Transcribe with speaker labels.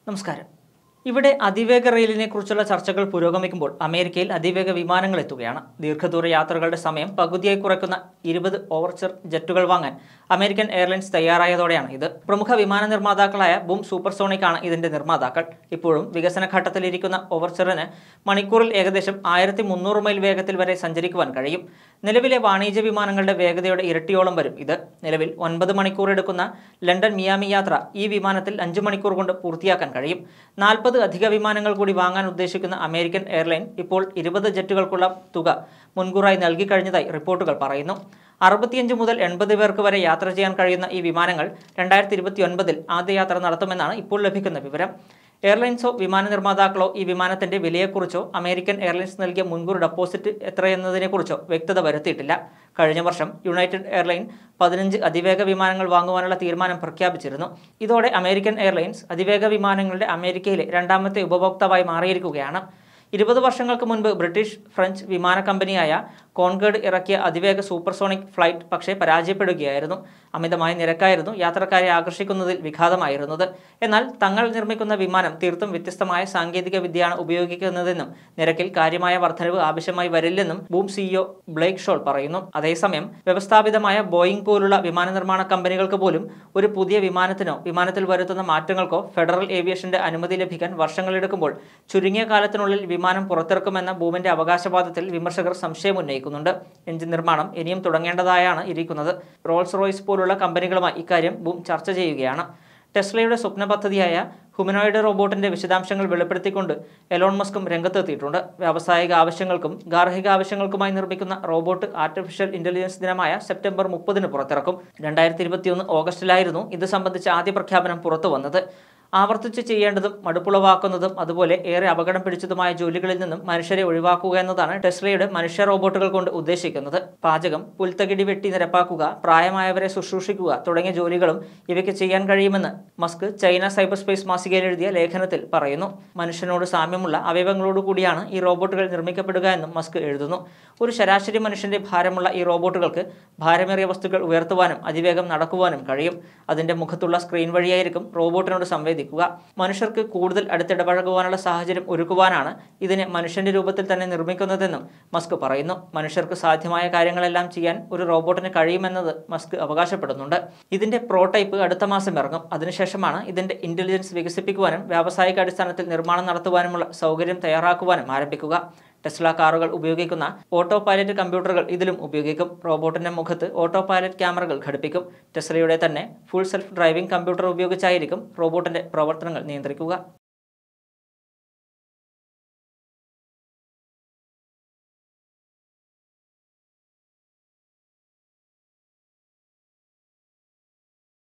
Speaker 1: നമസ്കാരം ഇവിടെ അതിവേഗ റെയിലിനെ കുറിച്ചുള്ള ചർച്ചകൾ പുരോഗമിക്കുമ്പോൾ അമേരിക്കയിൽ അതിവേഗ വിമാനങ്ങൾ എത്തുകയാണ് ദീർഘദൂര യാത്രകളുടെ സമയം പകുതിയായി കുറയ്ക്കുന്ന ഇരുപത് ഓവർച്ചർ ജെറ്റുകൾ വാങ്ങാൻ അമേരിക്കൻ എയർലൈൻസ് തയ്യാറായതോടെയാണ് ഇത് പ്രമുഖ വിമാന നിർമ്മാതാക്കളായ ബൂം സൂപ്പർസോണിക് ആണ് ഇതിന്റെ നിർമ്മാതാക്കൾ ഇപ്പോഴും വികസന ഘട്ടത്തിലിരിക്കുന്ന ഓവർച്ചറിന് മണിക്കൂറിൽ ഏകദേശം ആയിരത്തി മുന്നൂറ് മൈൽ വേഗത്തിൽ വരെ സഞ്ചരിക്കുവാൻ കഴിയും നിലവിലെ വാണിജ്യ വിമാനങ്ങളുടെ വേഗതയുടെ ഇരട്ടിയോളം വരും ഇത് നിലവിൽ ഒൻപത് മണിക്കൂർ എടുക്കുന്ന ലണ്ടൻ മിയാമി യാത്ര ഈ വിമാനത്തിൽ അഞ്ച് മണിക്കൂർ കൊണ്ട് പൂർത്തിയാക്കാൻ കഴിയും നാൽപ്പത് അധിക വിമാനങ്ങൾ കൂടി വാങ്ങാൻ ഉദ്ദേശിക്കുന്ന അമേരിക്കൻ എയർലൈൻ ഇപ്പോൾ ഇരുപത് ജെറ്റുകൾക്കുള്ള തുക മുൻകൂറായി നൽകി കഴിഞ്ഞതായി റിപ്പോർട്ടുകൾ പറയുന്നു അറുപത്തിയഞ്ച് മുതൽ എൺപത് പേർക്ക് വരെ യാത്ര ചെയ്യാൻ കഴിയുന്ന ഈ വിമാനങ്ങൾ രണ്ടായിരത്തി ഇരുപത്തി ഒൻപതിൽ ആദ്യ യാത്ര നടത്തുമെന്നാണ് ഇപ്പോൾ ലഭിക്കുന്ന വിവരം എയർലൈൻസോ വിമാന നിർമ്മാതാക്കളോ ഈ വിമാനത്തിന്റെ വിലയെക്കുറിച്ചോ അമേരിക്കൻ എയർലൈൻസ് നൽകിയ മുൻകൂർ ഡെപ്പോസിറ്റ് എത്രയെന്നതിനെക്കുറിച്ചോ വ്യക്തത വരുത്തിയിട്ടില്ല കഴിഞ്ഞ വർഷം യുണൈറ്റഡ് എയർലൈൻ പതിനഞ്ച് അതിവേഗ വിമാനങ്ങൾ വാങ്ങുവാനുള്ള തീരുമാനം പ്രഖ്യാപിച്ചിരുന്നു ഇതോടെ അമേരിക്കൻ എയർലൈൻസ് അതിവേഗ വിമാനങ്ങളുടെ അമേരിക്കയിലെ രണ്ടാമത്തെ ഉപഭോക്താവായി മാറിയിരിക്കുകയാണ് ഇരുപത് വർഷങ്ങൾക്ക് മുൻപ് ബ്രിട്ടീഷ് ഫ്രഞ്ച് വിമാന കമ്പനിയായ കോൺഗേഡ് ഇറക്കിയ അതിവേഗ സൂപ്പർസോണിക് ഫ്ലൈറ്റ് പക്ഷേ പരാജയപ്പെടുകയായിരുന്നു അമിതമായ നിരക്കായിരുന്നു യാത്രക്കാരെ ആകർഷിക്കുന്നതിൽ വിഘാതമായിരുന്നത് എന്നാൽ തങ്ങൾ നിർമ്മിക്കുന്ന വിമാനം തീർത്തും വ്യത്യസ്തമായ സാങ്കേതിക വിദ്യയാണ് ഉപയോഗിക്കുന്നതെന്നും നിരക്കിൽ കാര്യമായ വർധനവ് ആവശ്യമായി വരില്ലെന്നും ബൂം സിഇഒ ബ്ലേക്ക് ഷോൾ പറയുന്നു അതേസമയം വ്യവസ്ഥാപിതമായ ബോയിങ് പോലുള്ള വിമാന നിർമ്മാണ കമ്പനികൾക്ക് പോലും ഒരു പുതിയ വിമാനത്തിനോ വിമാനത്തിൽ വരുത്തുന്ന മാറ്റങ്ങൾക്കോ ഫെഡറൽ ഏവിയേഷന്റെ അനുമതി ലഭിക്കാൻ വർഷങ്ങളെടുക്കുമ്പോൾ ചുരുങ്ങിയ കാലത്തിനുള്ളിൽ വിമാനം പുറത്തിറക്കുമെന്ന ബൂമിന്റെ അവകാശവാദത്തിൽ വിമർശകർ സംശയം ഉന്നയിക്കുന്നുണ്ട് എഞ്ചിൻ നിർമ്മാണം ഇനിയും തുടങ്ങേണ്ടതായാണ് ഇരിക്കുന്നത് റോൾസ് റോയ്സ് പോലുള്ള കമ്പനികളുമായി ഇക്കാര്യം ബൂം ചർച്ച ചെയ്യുകയാണ് ടെസ്ലയുടെ സ്വപ്ന പദ്ധതിയായ ഹ്യൂമനോയിഡ് റോബോട്ടിന്റെ വിശദാംശങ്ങൾ വെളിപ്പെടുത്തിക്കൊണ്ട് എലോൺ മസ്കും രംഗത്തെത്തിയിട്ടുണ്ട് വ്യാവസായിക ആവശ്യങ്ങൾക്കും ഗാർഹിക ആവശ്യങ്ങൾക്കുമായി നിർമ്മിക്കുന്ന റോബോട്ട് ആർട്ടിഫിഷ്യൽ ഇന്റലിജൻസ് ദിനമായ സെപ്റ്റംബർ മുപ്പതിന് പുറത്തിറക്കും രണ്ടായിരത്തി ഇരുപത്തിയൊന്ന് ഓഗസ്റ്റിലായിരുന്നു ഇത് സംബന്ധിച്ച ആദ്യ പ്രഖ്യാപനം പുറത്തു വന്നത് ആവർത്തിച്ച് ചെയ്യേണ്ടതും മടുപ്പുളവാക്കുന്നതും അതുപോലെ ഏറെ അപകടം പിടിച്ചതുമായ ജോലികളിൽ നിന്നും മനുഷ്യരെ ഒഴിവാക്കുക എന്നതാണ് ടെസ്ലയുടെ മനുഷ്യ റോബോട്ടുകൾ കൊണ്ട് ഉദ്ദേശിക്കുന്നത് പാചകം പുൽത്തകിടി വെട്ടി നിരപ്പാക്കുക പ്രായമായവരെ ശുശ്രൂഷിക്കുക തുടങ്ങിയ ജോലികളും ഇവയ്ക്ക് ചെയ്യാൻ കഴിയുമെന്ന് മസ്ക് ചൈന സൈബർ സ്പേസ് മാസികയിൽ എഴുതിയ ലേഖനത്തിൽ പറയുന്നു മനുഷ്യനോട് സാമ്യമുള്ള അവയവങ്ങളോട് കൂടിയാണ് ഈ റോബോട്ടുകൾ നിർമ്മിക്കപ്പെടുക എന്നും മസ്ക് എഴുതുന്നു ഒരു ശരാശരി മനുഷ്യന്റെ ഭാരമുള്ള ഈ റോബോട്ടുകൾക്ക് ഭാരമേറിയ വസ്തുക്കൾ ഉയർത്തുവാനും അതിവേഗം നടക്കുവാനും കഴിയും അതിന്റെ മുഖത്തുള്ള സ്ക്രീൻ വഴിയായിരിക്കും റോബോട്ടിനോട് സംവേദിക്കുക മനുഷ്യർക്ക് കൂടുതൽ അടുത്തിടപഴകുവാനുള്ള സാഹചര്യം ഒരുക്കുവാനാണ് ഇതിനെ മനുഷ്യന്റെ രൂപത്തിൽ തന്നെ നിർമ്മിക്കുന്നതെന്നും മസ്ക് പറയുന്നു മനുഷ്യർക്ക് സാധ്യമായ കാര്യങ്ങളെല്ലാം ചെയ്യാൻ ഒരു റോബോട്ടിന് കഴിയുമെന്നത് മസ്ക് അവകാശപ്പെടുന്നുണ്ട് ഇതിന്റെ പ്രോടൈപ്പ് അടുത്ത മാസം ഇറങ്ങും അതിനുശേഷമാണ് ഇതിന്റെ ഇന്റലിജൻസ് വികസിപ്പിക്കുവാനും വ്യാവസായിക അടിസ്ഥാനത്തിൽ നിർമ്മാണം നടത്തുവാനുമുള്ള സൗകര്യം തയ്യാറാക്കുവാനും ആരംഭിക്കുക ടെസ്ല കാറുകൾ ഉപയോഗിക്കുന്ന ഓട്ടോ പൈലറ്റ് കമ്പ്യൂട്ടറുകൾ ഇതിലും ഉപയോഗിക്കും റോബോട്ടിന്റെ മുഖത്ത് ഓട്ടോ പൈലറ്റ് ക്യാമറകൾ ഘടിപ്പിക്കും ടെസ്ലയുടെ തന്നെ ഫുൾ സെൽഫ് ഡ്രൈവിംഗ് കമ്പ്യൂട്ടർ ഉപയോഗിച്ചായിരിക്കും റോബോട്ടിന്റെ പ്രവർത്തനങ്ങൾ നിയന്ത്രിക്കുക